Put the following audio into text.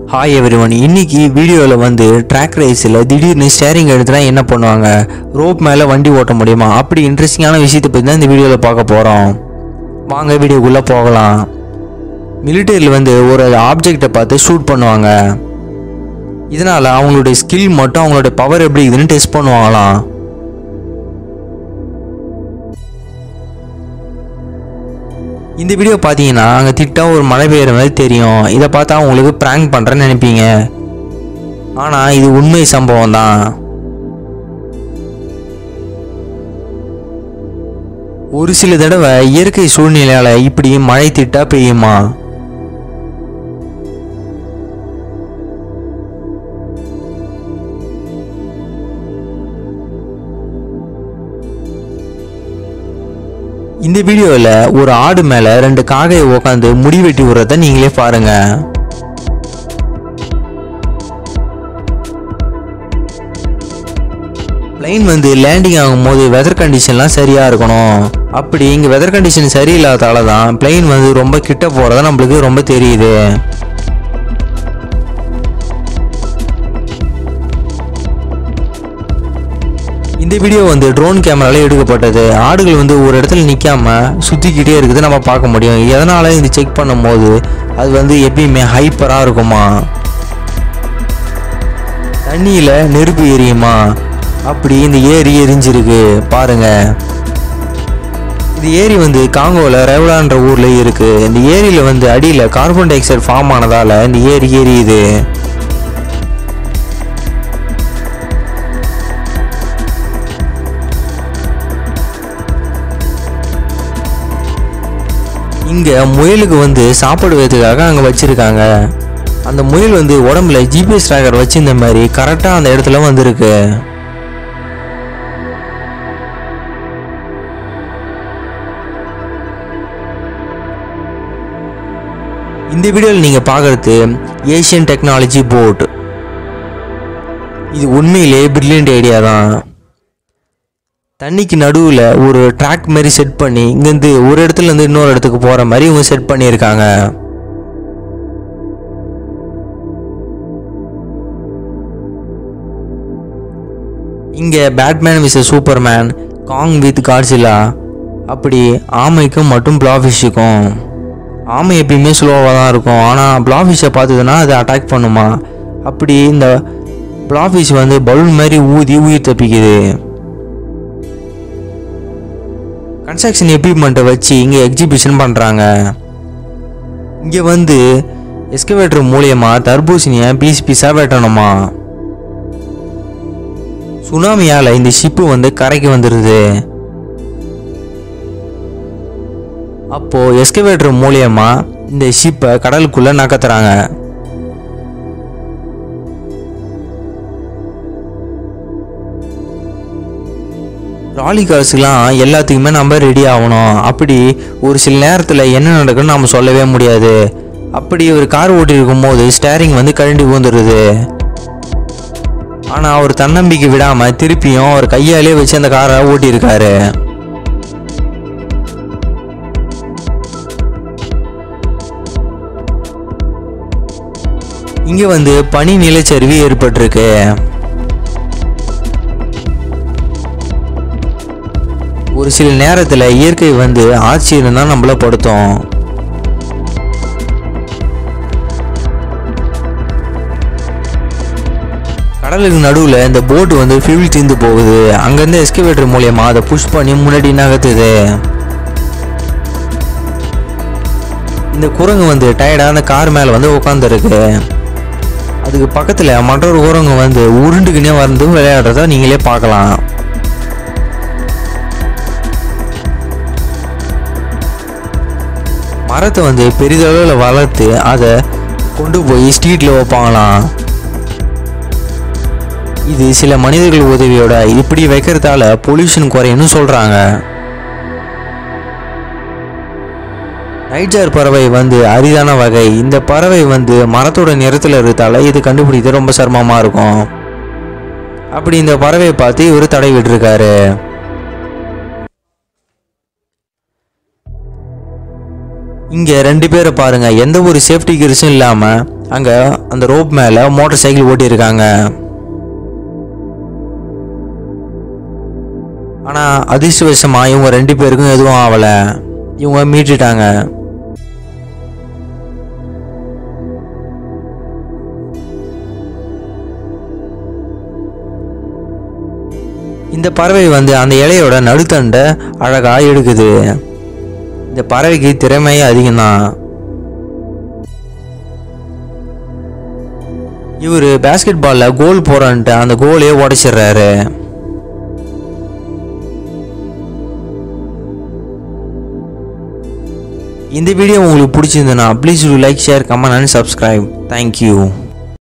hi everyone இன்னைக்கு வீடியோவில் வந்து ட்ராக் ரேஸில் திடீர்னு ஸ்டேரிங் எடுத்துனா என்ன பண்ணுவாங்க ரோப் மேலே வண்டி ஓட்ட முடியுமா அப்படி இன்ட்ரெஸ்டிங்கான விஷயத்தை பற்றி தான் இந்த வீடியோவில் பார்க்க போகிறோம் வாங்க வீடியோக்குள்ளே போகலாம் மிலிட்டரியில் வந்து ஒரு ஆப்ஜெக்டை பார்த்து ஷூட் பண்ணுவாங்க இதனால் அவங்களுடைய ஸ்கில் மட்டும் அவங்களோட பவர் எப்படி இருக்குதுன்னு டெஸ்ட் பண்ணுவாங்களாம் இந்த வீடியோ பார்த்தீங்கன்னா அங்கே திட்டா ஒரு மழை பெய்யுற மாதிரி தெரியும் இதை பார்த்தா உங்களுக்கு ப்ராங்க் பண்ணுறேன்னு நினைப்பீங்க ஆனால் இது உண்மை சம்பவம் தான் ஒரு சில தடவை இயற்கை சூழ்நிலையால் இப்படி மழை திட்டா பெய்யுமா இந்த வீடியோவில் ஒரு ஆடு மேலே ரெண்டு காகையை உட்காந்து முடி வெட்டி விடுறத நீங்களே பாருங்க பிளைன் வந்து லேண்டிங் ஆகும்போது வெதர் கண்டிஷன்லாம் சரியாக இருக்கணும் அப்படி இங்கே வெதர் கண்டிஷன் சரியில்லாதால தான் பிளைன் வந்து ரொம்ப கிட்ட போகிறத நம்மளுக்கு ரொம்ப தெரியுது இந்த வீடியோ வந்து ட்ரோன் கேமரால எடுக்கப்பட்டது ஆடுகள் வந்து ஒரு இடத்துல நிற்காம சுற்றிக்கிட்டே இருக்குது நம்ம பார்க்க முடியும் எதனால் இது செக் பண்ணும்போது அது வந்து எப்பயுமே ஹைப்பராக இருக்குமா தண்ணியில் நெருப்பு எரியுமா அப்படி இந்த ஏரி எரிஞ்சிருக்கு பாருங்க இந்த ஏரி வந்து காங்கோவில் ரெவலான்ற ஊரில் இருக்குது இந்த ஏரியில் வந்து அடியில் கார்பன் டை ஆக்சைடு ஃபார்ம் ஆனதால் இந்த ஏரி எரியுது இங்கே முயலுக்கு வந்து சாப்பாடு வைக்கிறதுக்காக அங்கே வச்சுருக்காங்க அந்த முயல் வந்து உடம்புல ஜிபிஎஸ் ட்ராக்கர் வச்சு இந்த மாதிரி கரெக்டாக அந்த இடத்துல வந்திருக்கு இந்த வீடியோவில் நீங்கள் பார்க்குறது ஏஷியன் டெக்னாலஜி போட் இது உண்மையிலே பிரில்லியன்ட் ஐடியா தான் தண்ணிக்கு நடுவில் ஒரு ட்ராக் மாதிரி செட் பண்ணி இங்கேருந்து ஒரு இடத்துல இருந்து இன்னொரு இடத்துக்கு போகிற மாதிரி இவங்க செட் பண்ணியிருக்காங்க இங்கே Batman vs Superman Kong with Godzilla அப்படி ஆமைக்கும் மட்டும் பிளாஃபிஷுக்கும் ஆமை எப்பயுமே ஸ்லோவாக தான் இருக்கும் ஆனால் பிளாஃபிஷை பார்த்ததுன்னா அது அட்டாக் பண்ணுமா அப்படி இந்த பிளாஃபிஷ் வந்து பலூன் மாதிரி ஊதி உயிர் தப்பிக்குது கன்ஸ்ட்ரக்ஷன் எக்யூப்மெண்ட்டை வச்சு இங்கே எக்ஸிபிஷன் பண்ணுறாங்க இங்கே வந்து எஸ்கவேட்டர் மூலியமா தர்பூசணியை பீஸ் பீஸாக வெட்டணுமா சுனாமியால் இந்த ஷிப்பு வந்து கரைக்கு வந்துடுது அப்போது எஸ்கவேட்டர் மூலியமா இந்த ஷிப்பை கடலுக்குள்ளே நகர்த்துறாங்க ராலி கார்ஸுலாம் எல்லாத்துக்குமே நம்ம ரெடி ஆகணும் அப்படி ஒரு சில நேரத்தில் என்ன நடக்குன்னு நம்ம சொல்லவே முடியாது அப்படி ஒரு கார் ஓட்டியிருக்கும் போது ஸ்டேரிங் வந்து கழண்டி ஊந்துடுது ஆனால் அவர் தன்னம்பிக்கை விடாமல் திருப்பியும் அவர் கையாலே வச்சு அந்த காரை ஓட்டியிருக்காரு இங்கே வந்து பனி நிலச்சரிவு ஏற்பட்டிருக்கு ஒரு சில நேரத்தில் இயற்கை வந்து ஆச்சரியம் தான் நம்மள படுத்தும் கடலுக்கு நடுவில் இந்த போட் வந்து ஃபியூல் தீர்ந்து போகுது அங்கேருந்து எஸ்கவேட்டர் மூலயமா அதை புஷ் பண்ணி முன்னாடி நகர்த்துது இந்த குரங்கு வந்து டயர்டாக அந்த கார் மேலே வந்து உட்காந்துருக்கு அதுக்கு பக்கத்தில் மற்றொரு குரங்கு வந்து உருண்டுக்குனே வந்து விளையாடுறத நீங்களே பார்க்கலாம் மரத்தை வந்து பெரிதளவில் வளர்த்து அதை கொண்டு போய் ஸ்ட்ரீட்டில் வைப்பாங்களாம் இது சில மனிதர்கள் உதவியோட இப்படி வைக்கிறதால பொல்யூஷன் குறையும்னு சொல்கிறாங்க நைட்ஜார் பறவை வந்து அரிதான வகை இந்த பறவை வந்து மரத்தோட நிறத்தில் இருக்கிறதால இது கண்டுபிடிக்க ரொம்ப சிரமமாக இருக்கும் அப்படி இந்த பறவையை பார்த்து இவர் தடை விட்டுருக்காரு இங்கே ரெண்டு பேரை பாருங்க எந்த ஒரு சேஃப்டி கியர்ஸும் இல்லாமல் அங்கே அந்த ரோப் மேலே மோட்டார் சைக்கிள் ஓட்டியிருக்காங்க ஆனால் அதிர்ஷ்டவசமாக இவங்க ரெண்டு பேருக்கும் எதுவும் ஆகலை இவங்க மீட்டுட்டாங்க இந்த பறவை வந்து அந்த இலையோட நடுத்தண்டை அழகாக எடுக்குது இந்த பறவைக்கு திறமையே அதிகம்தான் இவர் பேஸ்கெட் பாலில் கோல் போகிறான்ட்டு அந்த கோலையே உடைச்சிடுறாரு இந்த வீடியோ உங்களுக்கு பிடிச்சிருந்ததுன்னா please do like share comment and subscribe thank you